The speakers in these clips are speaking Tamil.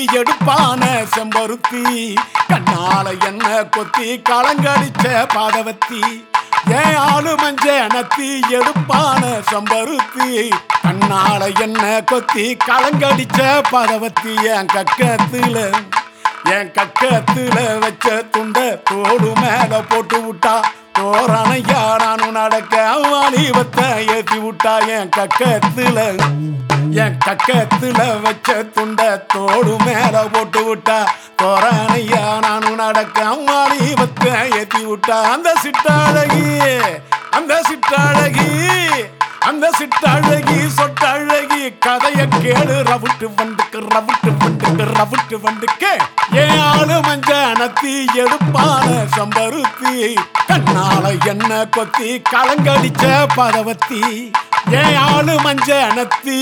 எடுப்பான செம்பருத்தி கண்ணால என்ன கொத்தி களங்கடிச்ச பாதவத்தி ஏன் ஆளு மஞ்ச நத்தி எடுப்பான செம்பருத்தி கண்ணால என்ன கொத்தி களங்கடிச்ச பாதவத்தி என் கக்கத்துல என் கக்கத்துல வச்ச துண்ட தோடு மேல போட்டு விட்டா தோரணையா நானும் நடக்க வாலிபத்தை ஏத்தி விட்டா என் கக்கத்துல என் கக்கத்துல வச்ச துண்ட தோடு மேல போட்டு விட்டா தோரணையா நானும் நடக்க வாலிபத்தை ஏத்தி விட்டா அந்த சிட்டாழகி அந்த சிட்டாழகி அந்த சிட்டழகி சொட்டழகி கதைய கேளு ரவுட்டு வண்டுக்கு ரவுட்டு வண்டுக்கு ரவுட்டு வண்டுக்கு ஏன் ஆளு மஞ்ச நத்தி எடுப்பான சம்பருத்தி கண்ணால என்ன கொத்தி களங்கடிச்ச பதவத்தி ஏன் ஆளு மஞ்ச நத்தி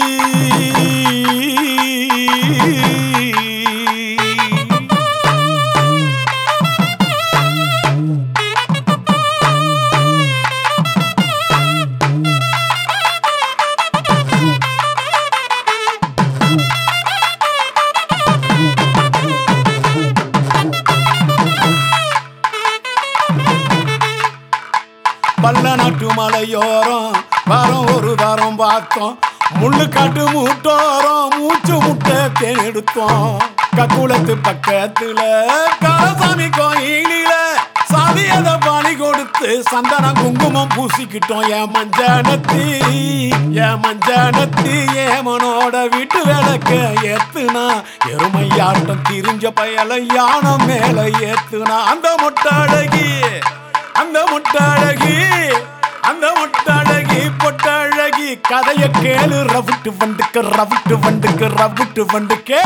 பல்ல நாட்டு மலையோரம் வரம் ஒரு வாரம் பார்த்தோம் முள்ளு காட்டு மூட்டோரம் மூச்சு முட்டை தேன் எடுத்தோம் கக்குளத்து பக்கத்துல காசாமி கோயிலில சாதியத பாணி கொடுத்து சந்தன குங்குமம் பூசிக்கிட்டோம் என் மஞ்சனத்தி என் மஞ்சனத்தி ஏமனோட வீட்டு விளக்க ஏத்துனா எருமையாட்டம் திரிஞ்ச பயல யானை மேல ஏத்துனா அந்த மொட்டழகி அந்த முட்டாழகி அந்த முட்டாழகி பொட்டாழகி கதைய கேளு ரவுட்டு வண்டுக்கு ரவுட்டு வண்டுக்கு ரவுட்டு வண்டுக்கு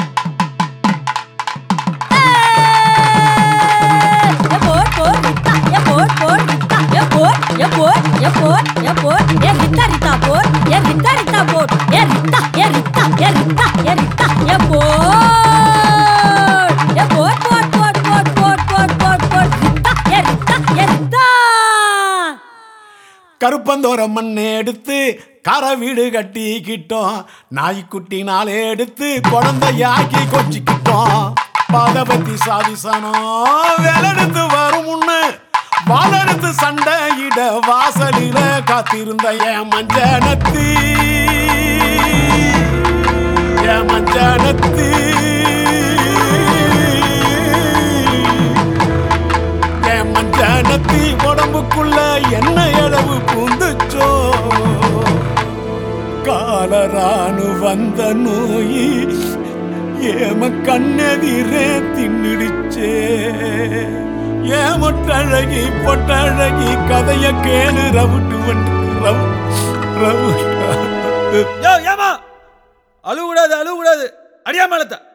Ya por, por, Rita, ya por, por, Rita, ya por, ya por, ya por, ya por, ya Rita, Rita por, ya Rita, Rita por, ya Rita, ya Rita, ya Rita, ya Rita, ya por, ya por, por, por, por, por, por, por, por, Rita, ya Rita, ya Rita. கருப்பந்தோர மண் எடுத்து கர வீடு கட்டிக்கிட்டோம் நாய்க்குட்டி நாள் எடுத்து குழந்தையாக்கி கொஞ்சிக்கிட்டோம் பாதபத்தி சாதிசனம் வேலெடுத்து வரும் முன்னு வாழெடுத்து சண்டையிட வாசலில காத்திருந்த என் மஞ்சனத்தி என் மஞ்சனத்தி என் மஞ்சனத்தி உடம்புக்குள்ள என்ன அளவு பூந்துச்சோ காலரானு வந்த நோய் ஏம கண்ணெதிரே தின்னிடுச்சே ஏமொட்டழகி பொட்டழகி கதைய கேளு ரவுட்டு வந்து ரவு ரவு யோ ஏமா அழுகூடாது அழுகூடாது அடியா மேலத்த